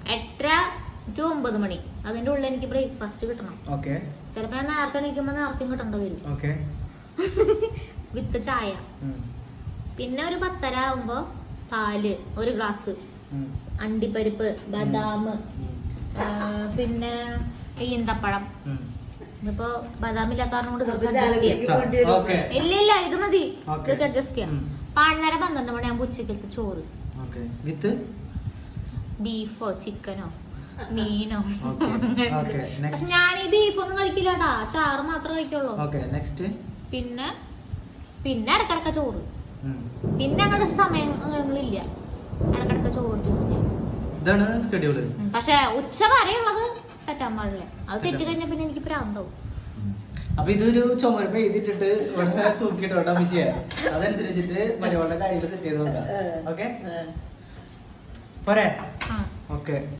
എട്ടര ടു ഒമ്പത് മണി അതിന്റെ ഉള്ളിൽ എനിക്ക് ബ്രേക്ക്ഫാസ്റ്റ് കിട്ടണം ഓക്കെ ചിലപ്പോ ഞാൻ നേരത്തെ എണീക്കുമ്പോ നേരത്തെയും കിട്ടേണ്ടി വരും ഓക്കെ വിത്ത് ചായ പിന്നെ ഒരു പത്തര ആവുമ്പോ പാല് ഒരു ഗ്ലാസ് അണ്ടിപ്പരിപ്പ് ബദാം ആ, പിന്നെ ഈന്തപ്പഴം ഇപ്പൊ ബദാം ഇല്ലാത്ത കാരണം കൊണ്ട് ഇതൊക്കെ adjust ചെയ്യാം. ഓക്കെ ഇല്ല ഇല്ല ഇത് മതി Okay. ഇതൊക്കെ അഡ്ജസ്റ്റ് ചെയ്യാം പതിനര പന്ത്രണ്ട് മണിയാകുമ്പോ ഉച്ചക്കലത്തെ ചോറ് ഓക്കെ വിത്ത് ബീഫോ ചിക്കനോ മീനോ Okay. Okay. Next. പക്ഷെ ഞാൻ ഈ ബീഫ് ഒന്നും കഴിക്കില്ലട്ടാ ചാറ് മാത്രമേ കഴിക്കുള്ളൂ ഓക്കെ നെക്സ്റ്റ് പിന്നെ പിന്നെ ഇടക്കിടക്ക ചോറ് പിന്നെ അങ്ങോട്ട് സമയങ്ങളില്ല ഇടക്കിടക്ക ചോറ് തിന്നും. ഇതാണ് സ്കെഡ്യൂള് ഉം. പക്ഷെ ഉച്ച വരെയുള്ളത് തെറ്റാൻ പാടില്ല അത് തെറ്റി കഴിഞ്ഞാൽ പിന്നെ എനിക്ക് പ്രാന്താവും അപ്പൊ ഇതൊരു ചുമരപ്പ് എഴുതിയിട്ടിട്ട് ഇവിടെ തൂക്കിയിട്ട് വേണ്ട ചെയ്യാൻ അതനുസരിച്ചിട്ട് മരുമകളുടെ കാര്യങ്ങൾ സെറ്റ് ചെയ്ത് നോക്കാം ഓക്കെ പോരെ ആ ഓക്കെ